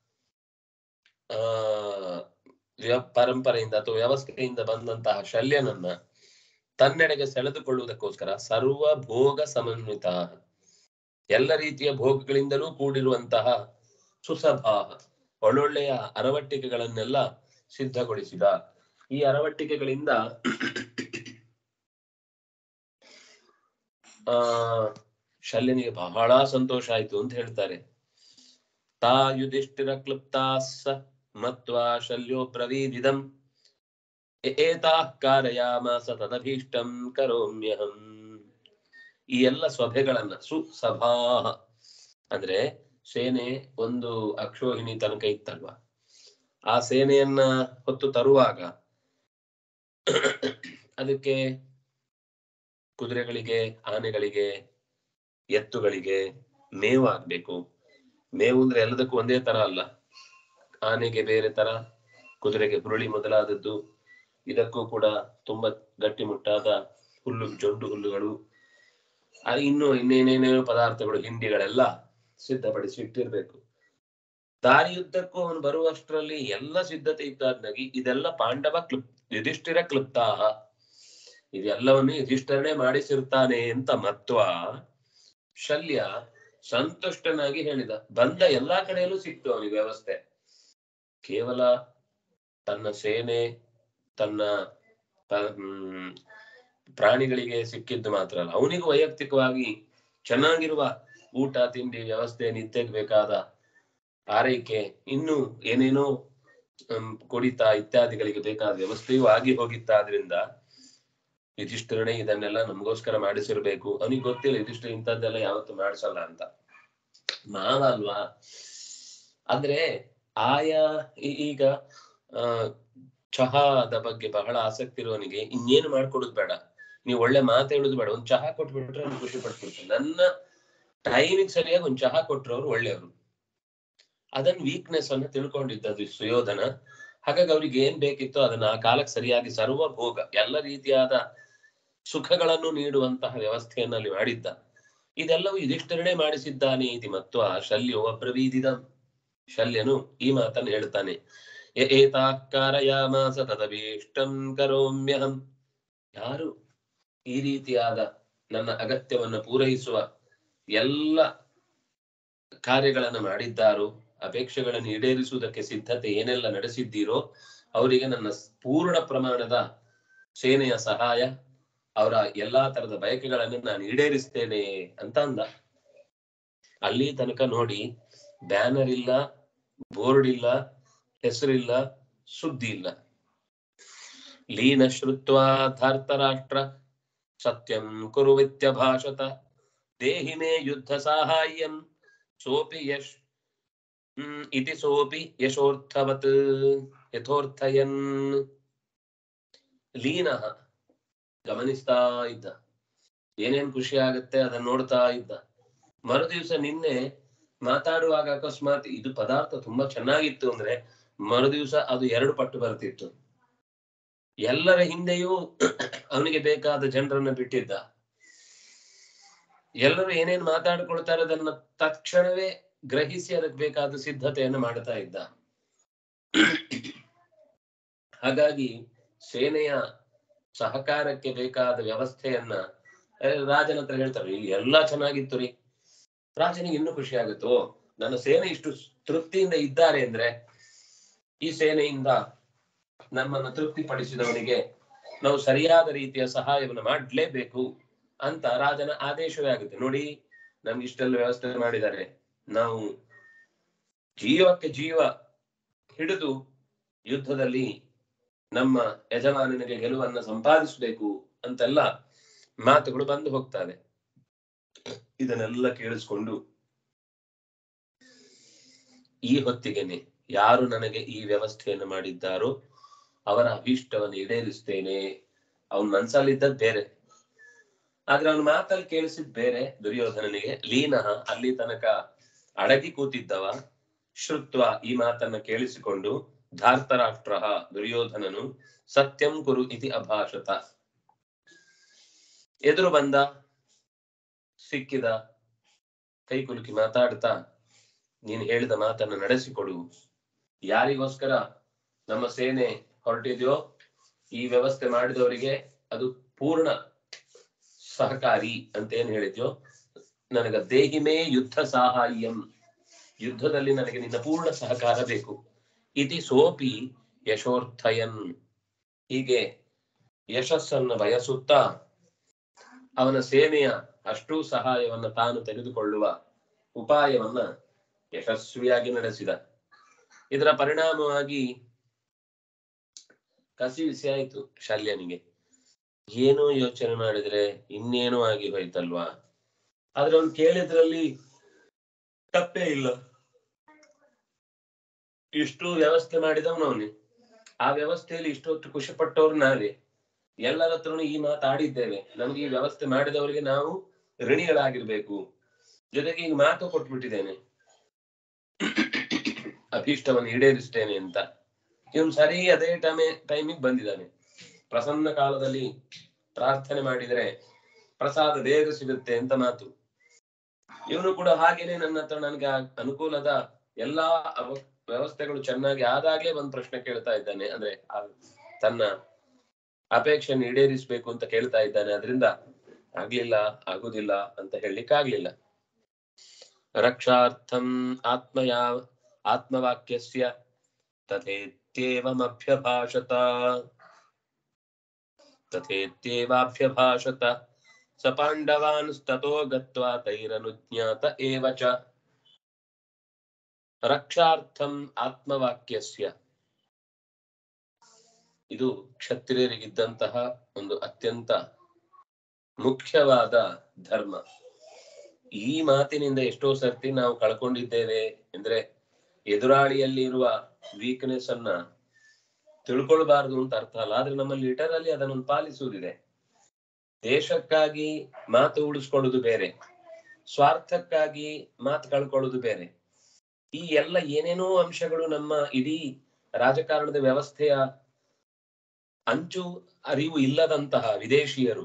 ಆ ವ್ಯ- ಪರಂಪರೆಯಿಂದ ಅಥವಾ ವ್ಯವಸ್ಥೆಯಿಂದ ಬಂದಂತಹ ಶಲ್ಯನನ್ನ ತನ್ನೆಡೆಗೆ ಸೆಳೆದುಕೊಳ್ಳುವುದಕ್ಕೋಸ್ಕರ ಸರ್ವ ಭೋಗ ಸಮನ್ವಿತ ಎಲ್ಲ ರೀತಿಯ ಭೋಗಗಳಿಂದಲೂ ಕೂಡಿರುವಂತಹ ಸುಸಭಾ ಒಳ್ಳೊಳ್ಳೆಯ ಅರವಟ್ಟಿಕೆಗಳನ್ನೆಲ್ಲ ಸಿದ್ಧಗೊಳಿಸಿದ ಈ ಅರವಟ್ಟಿಕೆಗಳಿಂದ ಆ ಶಲ್ಯನಿಗೆ ಬಹಳ ಸಂತೋಷ ಆಯ್ತು ಅಂತ ಹೇಳ್ತಾರೆ ತಾ ಯುಧಿಷ್ಠಿರ ಕ್ಲುಪ್ತಾಸ ಮತ್ವಾ ಶಲ್ಯೋ ಬ್ರವೀದಿದಂ ಏತಾ ಕಾರಯಾಮಾಸ ತದಭೀಷ್ಟಂ ಕರೋಮ್ಯಹಂ ಈ ಎಲ್ಲ ಸಭೆಗಳನ್ನ ಸುಸಭಾ ಅಂದ್ರೆ ಸೇನೆ ಒಂದು ಅಕ್ಷೋಹಿಣಿ ತನಕ ಇತ್ತಲ್ವಾ ಆ ಸೇನೆಯನ್ನ ಹೊತ್ತು ತರುವಾಗ ಅದಕ್ಕೆ ಕುದುರೆಗಳಿಗೆ ಆನೆಗಳಿಗೆ ಎತ್ತುಗಳಿಗೆ ಮೇವು ಆಗ್ಬೇಕು ಮೇವು ಅಂದ್ರೆ ಎಲ್ಲದಕ್ಕೂ ಒಂದೇ ತರ ಅಲ್ಲ ಆನೆಗೆ ಬೇರೆ ತರ ಕುದುರೆಗೆ ಹುರುಳಿ ಮೊದಲಾದದ್ದು ಇದಕ್ಕೂ ಕೂಡ ತುಂಬಾ ಗಟ್ಟಿಮುಟ್ಟಾದ ಹುಲ್ಲು ಜೊಂಡು ಹುಲ್ಲುಗಳು ಆ ಇನ್ನು ಇನ್ನೇನೇನೇನೋ ಪದಾರ್ಥಗಳು ಹಿಂಡಿಗಳೆಲ್ಲ ಸಿದ್ಧಪಡಿಸಿ ಇಟ್ಟಿರ್ಬೇಕು ದಾರಿಯುದ್ದಕ್ಕೂ ಅವನು ಬರುವಷ್ಟರಲ್ಲಿ ಎಲ್ಲ ಸಿದ್ಧತೆ ಇದ್ದಾಗಿ ಇದೆಲ್ಲ ಪಾಂಡವ ಕ್ಲುಪ್ ಯುಧಿಷ್ಠಿರ ಕ್ಲುಪ್ತಾಹ ಇದೆಲ್ಲವನ್ನು ಯುಧಿಷ್ಠರನೇ ಮಾಡಿಸಿರ್ತಾನೆ ಅಂತ ಮತ್ವ ಶಲ್ಯ ಸಂತುಷ್ಟನಾಗಿ ಹೇಳಿದ ಬಂದ ಎಲ್ಲಾ ಕಡೆಯಲ್ಲೂ ಸಿಕ್ತು ಅವನಿಗೆ ವ್ಯವಸ್ಥೆ ಕೇವಲ ತನ್ನ ಸೇನೆ ತನ್ನ ತ- ಹ್ಮ್, ಪ್ರಾಣಿಗಳಿಗೆ ಸಿಕ್ಕಿದ್ದು ಮಾತ್ರ ಅಲ್ಲ ಅವನಿಗೂ ವೈಯಕ್ತಿಕವಾಗಿ ಚೆನ್ನಾಗಿರುವ ಊಟ ತಿಂಡಿ ವ್ಯವಸ್ಥೆ ನಿತ್ಯಕ್ಕೆ ಬೇಕಾದ ಆರೈಕೆ ಇನ್ನು ಏನೇನೋ ಹ್ಮ್, ಕುಡಿತ ಇತ್ಯಾದಿಗಳಿಗೆ ಬೇಕಾದ ವ್ಯವಸ್ಥೆಯೂ ಆಗಿ ಹೋಗಿತ್ತಾದ್ರಿಂದ ಯುಧಿಷ್ಠಿರನೇ ಇದನ್ನೆಲ್ಲ ನಮಗೋಸ್ಕರ ಮಾಡಿಸಿರ್ಬೇಕು ಅವನಿಗೆ ಗೊತ್ತಿಲ್ಲ ಯುಧಿಷ್ಠಿರ ಇಂಥದ್ದೆಲ್ಲ ಯಾವತ್ತು ಮಾಡಿಸಲ್ಲ ಅಂತ ಮಾವ ಅಲ್ವಾ ಅಂದ್ರೆ ಆಯಾ ಈ- ಈಗ ಆ ಚಹಾದ ಬಗ್ಗೆ ಬಹಳ ಆಸಕ್ತಿ ಇರುವವನಿಗೆ ಇನ್ನೇನು ಮಾಡ್ಕೊಡುದು ಬೇಡ ನೀವು ಒಳ್ಳೆ ಮಾತು ಹೇಳುದು ಬೇಡ ಒಂದ್ ಚಹಾ ಕೊಟ್ಬಿಟ್ರೆ ಅವ್ನು ಖುಷಿ ಪಡ್ತಿರ್ತಾನೆ ನನ್ನ ಟೈಮಿಗೆ ಸರಿಯಾಗಿ ಒಂದ್ ಚಹಾ ಕೊಟ್ರು ಅವ್ರು ಒಳ್ಳೆಯವರು ಅದನ್ನ ವೀಕ್ನೆಸ್ ಅನ್ನ ತಿಳ್ಕೊಂಡಿದ್ದದು ಸುಯೋಧನ ಹಾಗಾಗಿ ಅವ್ರಿಗೆ ಏನ್ ಬೇಕಿತ್ತೋ ಅದನ್ನ ಆ ಕಾಲಕ್ಕೆ ಸರಿಯಾಗಿ ಸರ್ವ ಭೋಗ ಎಲ್ಲ ರೀತಿಯಾದ ಸುಖಗಳನ್ನು ನೀಡುವಂತಹ ವ್ಯವಸ್ಥೆಯನ್ನ ಅಲ್ಲಿ ಮಾಡಿದ್ದ ಇದೆಲ್ಲವೂ ಯುಧಿಷ್ಠಿರನೇ ಮಾಡಿಸಿದ್ದಾನೆ ಇತಿ ಮತ್ತು ಆ ಶಲ್ಯೋ ಅಬ್ರವೀದಿದ ಶಲ್ಯನು ಈ ಮಾತನ್ನು ಹೇಳ್ತಾನೆ ಯ ಏತಾಃ ಕಾರಯಾಮಾಸ ತದಭೀಷ್ಟಂ ಕರೋಮ್ಯಹಂ ಯಾರು ಈ ರೀತಿಯಾದ ನನ್ನ ಅಗತ್ಯವನ್ನು ಪೂರೈಸುವ ಎಲ್ಲ ಕಾರ್ಯಗಳನ್ನು ಮಾಡಿದ್ದಾರೋ ಅಪೇಕ್ಷೆಗಳನ್ನು ಈಡೇರಿಸುವುದಕ್ಕೆ ಸಿದ್ಧತೆ ಏನೆಲ್ಲ ನಡೆಸಿದ್ದೀರೋ ಅವರಿಗೆ ನನ್ನ ಪೂರ್ಣ ಪ್ರಮಾಣದ ಸೇನೆಯ ಸಹಾಯ ಅವರ ಎಲ್ಲಾ ತರದ ಬಯಕೆಗಳನ್ನು ನಾನು ಈಡೇರಿಸ್ತೇನೆ ಅಂತ ಅಂದ ಅಲ್ಲಿ ತನಕ ನೋಡಿ ಬ್ಯಾನರ್ ಇಲ್ಲ ಬೋರ್ಡ್ ಇಲ್ಲ ಹೆಸರಿಲ್ಲ ಸುದ್ದಿ ಇಲ್ಲ ಲೀನ ಶ್ರುತ್ವಾ ಧಾರ್ತರಾಷ್ಟ್ರ ಸತ್ಯಂ ಕುರುವಿತ್ಯ ಭಾಷತ ದೇಹಿ ಮೇ ಯುದ್ಧ ಸಾಹಾಯ್ಯಂ ಸೋಪಿ ಯಶ್ ಹ್ಮ್, ಇತಿ ಸೋಪಿ ಯಶೋರ್ಥವತ್ ಯಥೋರ್ಥಯನ್ ಲೀನ ಗಮನಿಸ್ತಾ ಇದ್ದ ಏನೇನ್ ಖುಷಿ ಆಗತ್ತೆ ಅದನ್ನ ನೋಡ್ತಾ ಇದ್ದ ಮರುದಿವ್ಸ ನಿನ್ನೆ ಮಾತಾಡುವಾಗ ಅಕಸ್ಮಾತ್ ಇದು ಪದಾರ್ಥ ತುಂಬಾ ಚೆನ್ನಾಗಿತ್ತು ಅಂದ್ರೆ ಮರುದಿವ್ಸ ಅದು ಎರಡು ಪಟ್ಟು ಬರ್ತಿತ್ತು ಎಲ್ಲರ ಹಿಂದೆಯೂ ಅವನಿಗೆ ಬೇಕಾದ ಜನರನ್ನ ಬಿಟ್ಟಿದ್ದ ಎಲ್ಲರೂ ಏನೇನ್ ಮಾತಾಡ್ಕೊಳ್ತಾರೆ ಅದನ್ನ ತಕ್ಷಣವೇ ಗ್ರಹಿಸಿ ಅದಕ್ಕೆ ಬೇಕಾದ ಸಿದ್ಧತೆಯನ್ನು ಮಾಡ್ತಾ ಇದ್ದ ಹಾಗಾಗಿ ಸೇನೆಯ ಸಹಕಾರಕ್ಕೆ ಬೇಕಾದ ವ್ಯವಸ್ಥೆಯನ್ನ ಆ, ರಾಜನ ಹತ್ರ ಹೇಳ್ತಾರೆ ಇಲ್ಲಿ ಎಲ್ಲಾ ಚೆನ್ನಾಗಿತ್ತು ರೀ ರಾಜನಿಗೆ ಇನ್ನೂ ಖುಷಿ ಆಗುತ್ತೋ ನನ್ನ ಸೇನೆ ಇಷ್ಟು ತೃಪ್ತಿಯಿಂದ ಇದ್ದಾರೆ ಅಂದ್ರೆ ಈ ಸೇನೆಯಿಂದ ನಮ್ಮನ್ನು ತೃಪ್ತಿಪಡಿಸಿದವನಿಗೆ ನಾವು ಸರಿಯಾದ ರೀತಿಯ ಸಹಾಯವನ್ನು ಮಾಡ್ಲೇಬೇಕು ಅಂತ ರಾಜನ ಆದೇಶವೇ ಆಗುತ್ತೆ ನೋಡಿ ನಮ್ಗೆ ಇಷ್ಟೆಲ್ಲ ವ್ಯವಸ್ಥೆ ಮಾಡಿದ್ದಾರೆ ನಾವು ಜೀವಕ್ಕೆ ಜೀವ ಹಿಡಿದು ಯುದ್ಧದಲ್ಲಿ ನಮ್ಮ ಯಜಮಾನನಿಗೆ ಗೆಲುವನ್ನ ಸಂಪಾದಿಸಬೇಕು ಅಂತೆಲ್ಲ ಮಾತುಗಳು ಬಂದು ಹೋಗ್ತವೆ ಇದನ್ನೆಲ್ಲ ಕೇಳಿಸ್ಕೊಂಡು ಈ ಹೊತ್ತಿಗೆನೆ ಯಾರು ನನಗೆ ಈ ವ್ಯವಸ್ಥೆಯನ್ನು ಮಾಡಿದ್ದಾರೋ ಅವರ ಅಭೀಷ್ಟವನ್ನು ಈಡೇರಿಸ್ತೇನೆ ಅವನ್ ಮನ್ಸಲ್ಲಿದ್ದದ್ ಬೇರೆ ಆದ್ರೆ ಅವನ ಮಾತಲ್ಲಿ ಕೇಳಿಸಿದ್ ಬೇರೆ ದುರ್ಯೋಧನನಿಗೆ ಲೀನಃ ಅಲ್ಲಿ ತನಕ ಅಡಗಿ ಕೂತಿದ್ದವ ಶ್ರುತ್ವ ಈ ಮಾತನ್ನ ಕೇಳಿಸಿಕೊಂಡು ಧಾರ್ತರಾಷ್ಟ್ರ ದುರ್ಯೋಧನನು ಸತ್ಯಂ ಕುರು ಇತಿ ಅಭಾಷತ ಎದುರು ಬಂದ ಸಿಕ್ಕಿದ ಕೈ ಕುಲುಕಿ ಮಾತಾಡ್ತಾ ನೀನು ಹೇಳಿದ ಮಾತನ್ನ ನಡೆಸಿಕೊಡು ಯಾರಿಗೋಸ್ಕರ ನಮ್ಮ ಸೇನೆ ಹೊರಟಿದೆಯೋ ಈ ವ್ಯವಸ್ಥೆ ಮಾಡಿದವರಿಗೆ ಅದು ಪೂರ್ಣ ಸಹಕಾರಿ ಅಂತ ಏನ್ ಹೇಳಿದ್ಯೋ ನನಗ ದೇಹಿಮೇ ಯುದ್ಧ ಸಹಾಯಂ ಯುದ್ಧದಲ್ಲಿ ನನಗೆ ನಿನ್ನ ಪೂರ್ಣ ಸಹಕಾರ ಬೇಕು ಇತಿ ಸೋಪಿ ಯಶೋರ್ಥಯನ್ ಹೀಗೆ ಯಶಸ್ಸನ್ನು ಬಯಸುತ್ತಾ ಅವನ ಸೇನೆಯ ಅಷ್ಟೂ ಸಹಾಯವನ್ನ ತಾನು ತೆಗೆದುಕೊಳ್ಳುವ ಉಪಾಯವನ್ನ ಯಶಸ್ವಿಯಾಗಿ ನಡೆಸಿದ ಇದರ ಪರಿಣಾಮವಾಗಿ ಕಸಿ ಬಿಸಿ ಆಯ್ತು ಶಲ್ಯನಿಗೆ ಏನೋ ಯೋಚನೆ ಮಾಡಿದ್ರೆ ಇನ್ನೇನೋ ಆಗಿ ಹೋಯ್ತಲ್ವಾ ಆದ್ರೆ ಅವ್ನು ಕೇಳಿದ್ರಲ್ಲಿ ತಪ್ಪೇ ಇಲ್ಲ ಇಷ್ಟು ವ್ಯವಸ್ಥೆ ಮಾಡಿದವನು ಅವನೇ ಆ ವ್ಯವಸ್ಥೆಯಲ್ಲಿ ಇಷ್ಟೊತ್ತು ಖುಷಿ ಪಟ್ಟವ್ರು ನಾವೇ ಎಲ್ಲರ ಹತ್ರನು ಈ ಮಾತಾಡಿದ್ದೇವೆ ನಮ್ಗೆ ಈ ವ್ಯವಸ್ಥೆ ಮಾಡಿದವರಿಗೆ ನಾವು ಋಣಿಗಳಾಗಿರ್ಬೇಕು ಜೊತೆಗೆ ಈಗ ಮಾತು ಕೊಟ್ಬಿಟ್ಟಿದ್ದೇನೆ ಅಭೀಷ್ಟವನ್ನು ಈಡೇರಿಸ್ತೇನೆ ಅಂತ ಇವನು ಸರಿ ಅದೇ ಟೈಮೆ ಟೈಮಿಗೆ ಬಂದಿದ್ದಾನೆ ಪ್ರಸನ್ನ ಕಾಲದಲ್ಲಿ ಪ್ರಾರ್ಥನೆ ಮಾಡಿದ್ರೆ ಪ್ರಸಾದ ಬೇಗ ಸಿಗುತ್ತೆ ಅಂತ ಮಾತು ಇವನು ಕೂಡ ಹಾಗೇನೆ ನನ್ನ ಹತ್ರ ನನಗೆ ಆ ಅನುಕೂಲದ ಎಲ್ಲಾ ಅವ- ವ್ಯವಸ್ಥೆಗಳು ಚೆನ್ನಾಗಿ ಆದಾಗ್ಲೇ ಒಂದು ಪ್ರಶ್ನೆ ಕೇಳ್ತಾ ಇದ್ದಾನೆ ಅಂದ್ರೆ ಆ ತನ್ನ ಅಪೇಕ್ಷೆಯನ್ನು ಈಡೇರಿಸಬೇಕು ಅಂತ ಕೇಳ್ತಾ ಇದ್ದಾನೆ ಅದರಿಂದ ಆಗ್ಲಿಲ್ಲ ಆಗುದಿಲ್ಲ ಅಂತ ಹೇಳಲಿಕ್ಕಾಗ್ಲಿಲ್ಲ ರಕ್ಷಾರ್ಥಂ ಆತ್ಮಯಾ ಆತ್ಮವಾಕ್ಯಸ್ಯ ತಥೇತ್ಯೇವಮಭ್ಯಭಾಷತ ತಥೇತ್ಯೇವಾಭ್ಯಭಾಷತ ಸ ಪಾಂಡವಾನ್ ತಥೋ ಗತ್ವಾ ತೈರನುಜ್ಞಾತ ಏವ ಚ ರಕ್ಷಾರ್ಥಂ ಆತ್ಮವಾಕ್ಯಸ್ಯ ಇದು ಕ್ಷತ್ರಿಯರಿಗಿದ್ದಂತಹ ಒಂದು ಅತ್ಯಂತ ಮುಖ್ಯವಾದ ಧರ್ಮ ಈ ಮಾತಿನಿಂದ ಎಷ್ಟೋ ಸರ್ತಿ ನಾವು ಕಳ್ಕೊಂಡಿದ್ದೇವೆ ಅಂದ್ರೆ ಎದುರಾಳಿಯಲ್ಲಿ ಇರುವ ವೀಕ್ನೆಸ್ ಅನ್ನ ತಿಳ್ಕೊಳ್ಬಾರ್ದು ಅಂತ ಅರ್ಥ ಅಲ್ಲ ಆದ್ರೆ ನಮ್ಮಲ್ಲಿ ಲಿಟರಲ್ಲಿ ಅದನ್ನು ಪಾಲಿಸುವುದಿದೆ ದೇಶಕ್ಕಾಗಿ ಮಾತು ಉಳಿಸ್ಕೊಳ್ಳೋದು ಬೇರೆ ಸ್ವಾರ್ಥಕ್ಕಾಗಿ ಮಾತು ಕಳ್ಕೊಳ್ಳೋದು ಬೇರೆ ಈ ಎಲ್ಲ ಏನೇನೋ ಅಂಶಗಳು ನಮ್ಮ ಇಡೀ ರಾಜಕಾರಣದ ವ್ಯವಸ್ಥೆಯ ಅಂಚು ಅರಿವು ಇಲ್ಲದಂತಹ ವಿದೇಶಿಯರು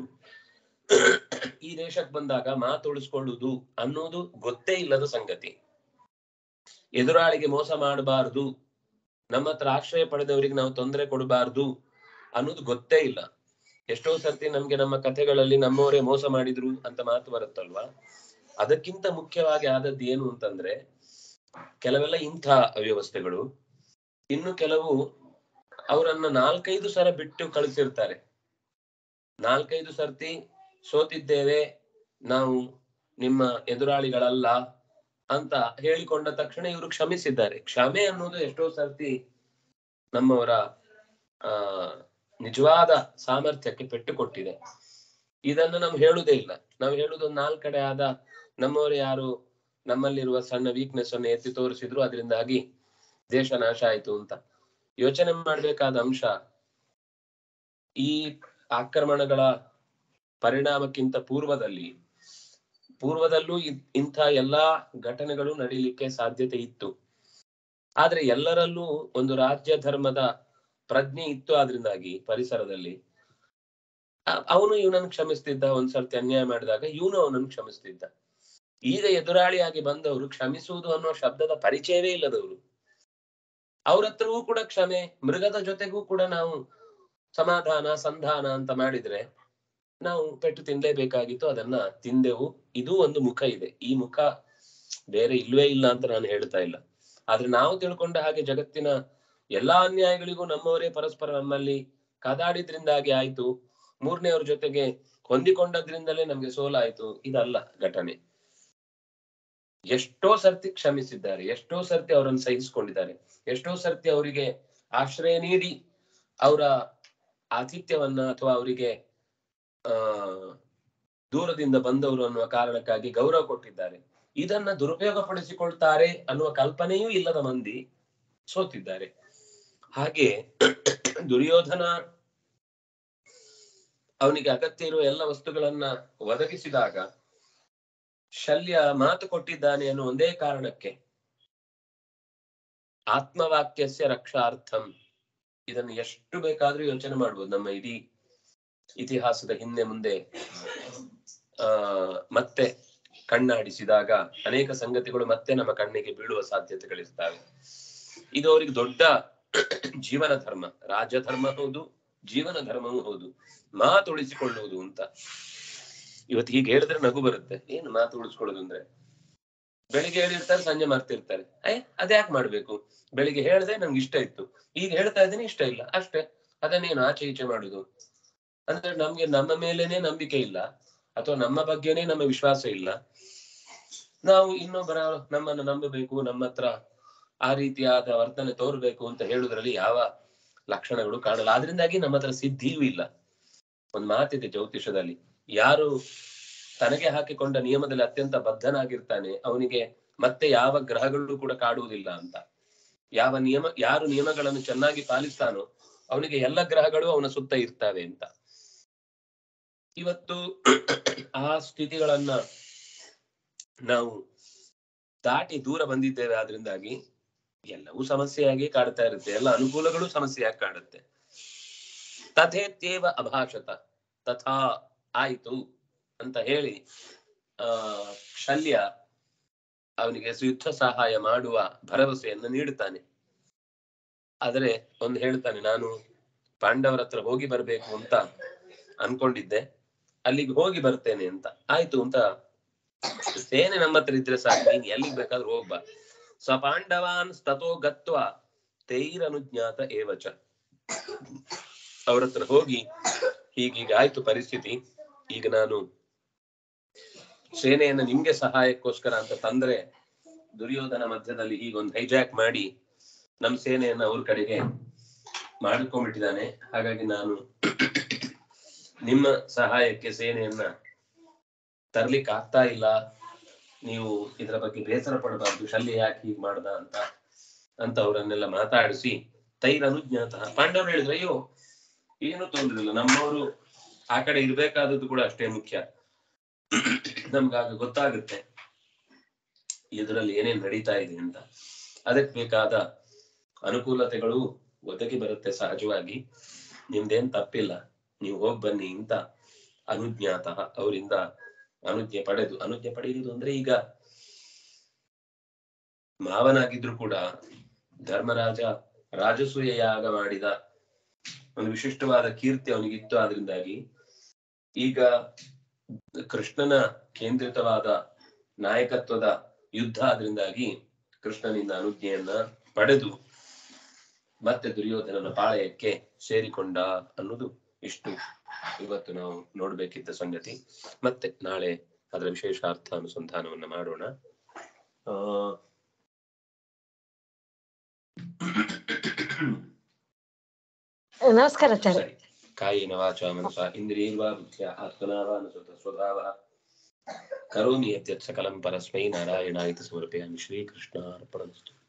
ಈ ದೇಶಕ್ಕೆ ಬಂದಾಗ ಮಾತು ಉಳಿಸ್ಕೊಳ್ಳುವುದು ಅನ್ನೋದು ಗೊತ್ತೇ ಇಲ್ಲದ ಸಂಗತಿ ಎದುರಾಳಿಗೆ ಮೋಸ ಮಾಡಬಾರದು ನಮ್ಮ ಹತ್ರ ಆಶ್ರಯ ಪಡೆದವರಿಗೆ ನಾವು ತೊಂದರೆ ಕೊಡಬಾರ್ದು ಅನ್ನೋದು ಗೊತ್ತೇ ಇಲ್ಲ ಎಷ್ಟೋ ಸರ್ತಿ ನಮ್ಗೆ ನಮ್ಮ ಕಥೆಗಳಲ್ಲಿ ನಮ್ಮವರೇ ಮೋಸ ಮಾಡಿದ್ರು ಅಂತ ಮಾತು ಬರುತ್ತಲ್ವಾ ಅದಕ್ಕಿಂತ ಮುಖ್ಯವಾಗಿ ಆದದ್ದು ಏನು ಅಂತಂದ್ರೆ ಕೆಲವೆಲ್ಲ ಇಂಥ ಅವ್ಯವಸ್ಥೆಗಳು ಇನ್ನು ಕೆಲವು ಅವರನ್ನ ನಾಲ್ಕೈದು ಸಲ ಬಿಟ್ಟು ಕಳಿಸಿರ್ತಾರೆ ನಾಲ್ಕೈದು ಸರ್ತಿ ಸೋತಿದ್ದೇವೆ ನಾವು ನಿಮ್ಮ ಎದುರಾಳಿಗಳಲ್ಲ ಅಂತ ಹೇಳಿಕೊಂಡ ತಕ್ಷಣ ಇವರು ಕ್ಷಮಿಸಿದ್ದಾರೆ ಕ್ಷಮೆ ಅನ್ನೋದು ಎಷ್ಟೋ ಸರ್ತಿ ನಮ್ಮವರ ಆ ನಿಜವಾದ ಸಾಮರ್ಥ್ಯಕ್ಕೆ ಪೆಟ್ಟು ಕೊಟ್ಟಿದೆ ಇದನ್ನು ನಾವು ಹೇಳುವುದೇ ಇಲ್ಲ ನಾವು ಹೇಳುವುದು ಒಂದು ನಾಲ್ಕು ಕಡೆ ಆದ ನಮ್ಮವರು ಯಾರು ನಮ್ಮಲ್ಲಿರುವ ಸಣ್ಣ ವೀಕ್ನೆಸ್ ಅನ್ನು ಎತ್ತಿ ತೋರಿಸಿದ್ರು ಅದರಿಂದಾಗಿ ದೇಶ ನಾಶ ಆಯ್ತು ಅಂತ ಯೋಚನೆ ಮಾಡ್ಬೇಕಾದ ಅಂಶ ಈ ಆಕ್ರಮಣಗಳ ಪರಿಣಾಮಕ್ಕಿಂತ ಪೂರ್ವದಲ್ಲಿ ಪೂರ್ವದಲ್ಲೂ ಇ- ಇಂಥ ಎಲ್ಲಾ ಘಟನೆಗಳು ನಡೀಲಿಕ್ಕೆ ಸಾಧ್ಯತೆ ಇತ್ತು ಆದ್ರೆ ಎಲ್ಲರಲ್ಲೂ ಒಂದು ರಾಜ್ಯ ಧರ್ಮದ ಪ್ರಜ್ಞೆ ಇತ್ತು ಆದ್ರಿಂದಾಗಿ ಪರಿಸರದಲ್ಲಿ ಅವನು ಇವನನ್ನು ಕ್ಷಮಿಸ್ತಿದ್ದ ಒಂದ್ಸರ್ತಿ ಅನ್ಯಾಯ ಮಾಡಿದಾಗ ಇವನು ಅವನನ್ನು ಕ್ಷಮಿಸ್ತಿದ್ದ ಈಗ ಎದುರಾಳಿಯಾಗಿ ಬಂದವರು ಕ್ಷಮಿಸುವುದು ಅನ್ನೋ ಶಬ್ದದ ಪರಿಚಯವೇ ಇಲ್ಲದವರು ಅವ್ರ ಹತ್ರವೂ ಕೂಡ ಕ್ಷಮೆ ಮೃಗದ ಜೊತೆಗೂ ಕೂಡ ನಾವು ಸಮಾಧಾನ ಸಂಧಾನ ಅಂತ ಮಾಡಿದ್ರೆ ನಾವು ಪೆಟ್ಟು ತಿನ್ಲೇಬೇಕಾಗಿತ್ತು ಅದನ್ನ ತಿಂದೆವು ಇದು ಒಂದು ಮುಖ ಇದೆ ಈ ಮುಖ ಬೇರೆ ಇಲ್ವೇ ಇಲ್ಲ ಅಂತ ನಾನು ಹೇಳ್ತಾ ಇಲ್ಲ ಆದ್ರೆ ನಾವು ತಿಳ್ಕೊಂಡ ಹಾಗೆ ಜಗತ್ತಿನ ಎಲ್ಲಾ ಅನ್ಯಾಯಗಳಿಗೂ ನಮ್ಮವರೇ ಪರಸ್ಪರ ನಮ್ಮಲ್ಲಿ ಕದಾಡಿದ್ರಿಂದಾಗಿ ಆಯ್ತು ಮೂರನೆಯವ್ರ ಜೊತೆಗೆ ಹೊಂದಿಕೊಂಡದ್ರಿಂದಲೇ ನಮ್ಗೆ ಸೋಲಾಯ್ತು ಇದಲ್ಲ ಘಟನೆ ಎಷ್ಟೋ ಸರ್ತಿ ಕ್ಷಮಿಸಿದ್ದಾರೆ ಎಷ್ಟೋ ಸರ್ತಿ ಅವರನ್ನು ಸಹಿಸಿಕೊಂಡಿದ್ದಾರೆ ಎಷ್ಟೋ ಸರ್ತಿ ಅವರಿಗೆ ಆಶ್ರಯ ನೀಡಿ ಅವರ ಆತಿಥ್ಯವನ್ನ ಅಥವಾ ಅವರಿಗೆ ಆ ದೂರದಿಂದ ಬಂದವರು ಅನ್ನುವ ಕಾರಣಕ್ಕಾಗಿ ಗೌರವ ಕೊಟ್ಟಿದ್ದಾರೆ ಇದನ್ನ ದುರುಪಯೋಗ ಪಡಿಸಿಕೊಳ್ತಾರೆ ಅನ್ನುವ ಕಲ್ಪನೆಯೂ ಇಲ್ಲದ ಮಂದಿ ಸೋತಿದ್ದಾರೆ ಹಾಗೆ ದುರ್ಯೋಧನ ಅವನಿಗೆ ಅಗತ್ಯ ಇರುವ ಎಲ್ಲ ವಸ್ತುಗಳನ್ನ ಒದಗಿಸಿದಾಗ ಶಲ್ಯ ಮಾತು ಕೊಟ್ಟಿದ್ದಾನೆ ಅನ್ನೋ ಒಂದೇ ಕಾರಣಕ್ಕೆ ಆತ್ಮವಾಕ್ಯಸ್ಯ ರಕ್ಷಾರ್ಥಂ ಇದನ್ನು ಎಷ್ಟು ಬೇಕಾದ್ರೂ ಯೋಚನೆ ಮಾಡ್ಬೋದು ನಮ್ಮ ಇಡೀ ಇತಿಹಾಸದ ಹಿಂದೆ ಮುಂದೆ ಆ ಮತ್ತೆ ಕಣ್ಣಾಡಿಸಿದಾಗ ಅನೇಕ ಸಂಗತಿಗಳು ಮತ್ತೆ ನಮ್ಮ ಕಣ್ಣಿಗೆ ಬೀಳುವ ಸಾಧ್ಯತೆಗಳಿರ್ತವೆ ಇದು ಅವರಿಗೆ ದೊಡ್ಡ ಜೀವನ ಧರ್ಮ ರಾಜಧರ್ಮ ಹೌದು ಜೀವನ ಧರ್ಮವೂ ಹೌದು ಮಾತು ಉಳಿಸಿಕೊಳ್ಳುವುದು ಅಂತ ಇವತ್ತು ಹೀಗೆ ಹೇಳಿದ್ರೆ ನಗು ಬರುತ್ತೆ ಏನು ಮಾತು ಉಳಿಸ್ಕೊಳ್ಳೋದು ಅಂದ್ರೆ ಬೆಳಿಗ್ಗೆ ಹೇಳಿರ್ತಾರೆ ಸಂಜೆ ಮಾಡ್ತಿರ್ತಾರೆ ಅಯ್ಯ ಅದ್ಯಾಕ್ ಮಾಡ್ಬೇಕು ಬೆಳಿಗ್ಗೆ ಹೇಳ್ದೆ ನನ್ಗೆ ಇಷ್ಟ ಇತ್ತು ಈಗ ಹೇಳ್ತಾ ಇದ್ದೀನಿ ಇಷ್ಟ ಇಲ್ಲ ಅಷ್ಟೇ ಅದನ್ನೇನು ಆಚೆ ಈಚೆ ಮಾಡುದು ಅಂದ್ರೆ ನಮ್ಗೆ ನಮ್ಮ ಮೇಲೇನೆ ನಂಬಿಕೆ ಇಲ್ಲ ಅಥವಾ ನಮ್ಮ ಬಗ್ಗೆನೇ ನಮ್ಮ ವಿಶ್ವಾಸ ಇಲ್ಲ ನಾವು ಇನ್ನೊಬ್ಬರ ನಮ್ಮನ್ನು ನಂಬಬೇಕು ನಮ್ಮ ಹತ್ರ ಆ ರೀತಿಯಾದ ವರ್ತನೆ ತೋರ್ಬೇಕು ಅಂತ ಹೇಳುದ್ರಲ್ಲಿ ಯಾವ ಲಕ್ಷಣಗಳು ಕಾಣಲ್ಲ ಆದ್ರಿಂದಾಗಿ ನಮ್ಮ ಹತ್ರ ಸಿದ್ಧಿಯೂ ಇಲ್ಲ ಒಂದ್ ಮಾತಿದೆ ಜ್ಯೋತಿಷದಲ್ಲಿ ಯಾರು ತನಗೆ ಹಾಕಿಕೊಂಡ ನಿಯಮದಲ್ಲಿ ಅತ್ಯಂತ ಬದ್ಧನಾಗಿರ್ತಾನೆ ಅವನಿಗೆ ಮತ್ತೆ ಯಾವ ಗ್ರಹಗಳು ಕೂಡ ಕಾಡುವುದಿಲ್ಲ ಅಂತ ಯಾವ ನಿಯಮ ಯಾರು ನಿಯಮಗಳನ್ನು ಚೆನ್ನಾಗಿ ಪಾಲಿಸ್ತಾನೋ ಅವನಿಗೆ ಎಲ್ಲ ಗ್ರಹಗಳು ಅವನ ಸುತ್ತ ಇರ್ತವೆ ಅಂತ ಇವತ್ತು ಆ ಸ್ಥಿತಿಗಳನ್ನ ನಾವು ದಾಟಿ ದೂರ ಬಂದಿದ್ದೇವೆ ಆದ್ರಿಂದಾಗಿ ಎಲ್ಲವೂ ಸಮಸ್ಯೆಯಾಗಿ ಕಾಡ್ತಾ ಇರುತ್ತೆ ಎಲ್ಲ ಅನುಕೂಲಗಳು ಸಮಸ್ಯೆಯಾಗಿ ಕಾಡುತ್ತೆ ತಥೇತ್ಯೇವ ಅಭಾಷತ ತಥಾ ಆಯ್ತು ಅಂತ ಹೇಳಿ ಆ ಶಲ್ಯ ಅವನಿಗೆ ಯುದ್ಧ ಸಹಾಯ ಮಾಡುವ ಭರವಸೆಯನ್ನು ನೀಡುತ್ತಾನೆ ಆದರೆ ಒಂದು ಹೇಳ್ತಾನೆ ನಾನು ಪಾಂಡವರ ಹತ್ರ ಹೋಗಿ ಬರ್ಬೇಕು ಅಂತ ಅನ್ಕೊಂಡಿದ್ದೆ ಅಲ್ಲಿಗೆ ಹೋಗಿ ಬರ್ತೇನೆ ಅಂತ ಆಯ್ತು ಅಂತ ಸೇನೆ ನಮ್ಮ ಹತ್ರ ಇದ್ರೆ ಸಾಕು ನೀನ್ ಎಲ್ಲಿಗೆ ಬೇಕಾದ್ರೂ ಹೋಗ್ಬಾ ಸ ಪಾಂಡವಾನ್ ತಥೋ ಗತ್ವ ತೈರನುಜ್ಞಾತ ಏವಚ ಅವ್ರ ಹತ್ರ ಹೋಗಿ ಹೀಗೀಗ ಆಯ್ತು ಪರಿಸ್ಥಿತಿ ಈಗ ನಾನು ಸೇನೆಯನ್ನ ನಿಮ್ಗೆ ಸಹಾಯಕ್ಕೋಸ್ಕರ ಅಂತ ತಂದ್ರೆ ದುರ್ಯೋಧನ ಮಧ್ಯದಲ್ಲಿ ಈಗ ಒಂದು ಹೈಜಾಕ್ ಮಾಡಿ ನಮ್ ಸೇನೆಯನ್ನ ಅವ್ರ ಕಡೆಗೆ ಮಾಡಿಕೊಂಡ್ಬಿಟ್ಟಿದ್ದಾನೆ ಹಾಗಾಗಿ ನಾನು ನಿಮ್ಮ ಸಹಾಯಕ್ಕೆ ಸೇನೆಯನ್ನ ತರ್ಲಿಕ್ಕೆ ಆಗ್ತಾ ಇಲ್ಲ ನೀವು ಇದರ ಬಗ್ಗೆ ಬೇಸರ ಪಡಬಾರ್ದು ಶಲ್ಯ ಯಾಕೆ ಹೀಗ್ ಮಾಡ್ದ ಅಂತ ಅಂತ ಅವರನ್ನೆಲ್ಲ ಮಾತಾಡಿಸಿ ತೈರ ಅನುಜ್ಞಾತ ಪಾಂಡವರು ಹೇಳಿದ್ರು ಅಯ್ಯೋ ಏನು ತೊಂದ್ರೆ ಇಲ್ಲ ನಮ್ಮವರು ಆ ಕಡೆ ಇರ್ಬೇಕಾದದ್ದು ಕೂಡ ಅಷ್ಟೇ ಮುಖ್ಯ ನಮ್ಗಾಗ ಗೊತ್ತಾಗುತ್ತೆ ಇದರಲ್ಲಿ ಏನೇನ್ ನಡೀತಾ ಇದೆ ಅಂತ ಅದಕ್ಕೆ ಬೇಕಾದ ಅನುಕೂಲತೆಗಳು ಒದಗಿ ಬರುತ್ತೆ ಸಹಜವಾಗಿ ನಿಮ್ದೇನ್ ತಪ್ಪಿಲ್ಲ ನೀವು ಹೋಗ್ ಬನ್ನಿ ಅಂತ ಅನುಜ್ಞಾತ ಅವರಿಂದ ಅನುಜ್ಞೆ ಪಡೆದು ಅನುಜ್ಞೆ ಪಡೆಯುವುದು ಅಂದ್ರೆ ಈಗ ಮಾವನಾಗಿದ್ರು ಕೂಡ ಧರ್ಮರಾಜ ರಾಜಸೂಯ ಯಾಗ ಮಾಡಿದ ಒಂದು ವಿಶಿಷ್ಟವಾದ ಕೀರ್ತಿ ಅವನಿಗಿತ್ತು ಆದ್ರಿಂದಾಗಿ ಈಗ ಕೃಷ್ಣನ ಕೇಂದ್ರಿತವಾದ ನಾಯಕತ್ವದ ಯುದ್ಧ ಆದ್ರಿಂದಾಗಿ ಕೃಷ್ಣನಿಂದ ಅನುಜ್ಞೆಯನ್ನ ಪಡೆದು ಮತ್ತೆ ದುರ್ಯೋಧನನ ಪಾಳಯಕ್ಕೆ ಸೇರಿಕೊಂಡ ಅನ್ನೋದು ಇಷ್ಟು ಇವತ್ತು ನಾವು ನೋಡ್ಬೇಕಿದ್ದ ಸಂಗತಿ ಮತ್ತೆ ನಾಳೆ ಅದರ ವಿಶೇಷ ಅರ್ಥ ಅನುಸಂಧಾನವನ್ನ ಮಾಡೋಣ ಆ ನಮಸ್ಕಾರ ಆಚಾರ್ಯ ಸರಿ ಕಾಯೇನ ವಾಚ ಮನಸ ಇಂದ್ರಿಯರ್ವಾ ಬುದ್ಧ್ಯ ಆತ್ಮನಾ ವಾ ಅನುಸೃತ ಸ್ವಭಾವ ಕರೋಮಿ ಯತ್ಯತ್ ಸಕಲಂ ಪರಸ್ಮೈ ನಾರಾಯಣಾಯಿತ ಸಮರ್ಪಯಾಮಿ ಶ್ರೀಕೃಷ್ಣ ಅರ್ಪಣಮಸ್ತು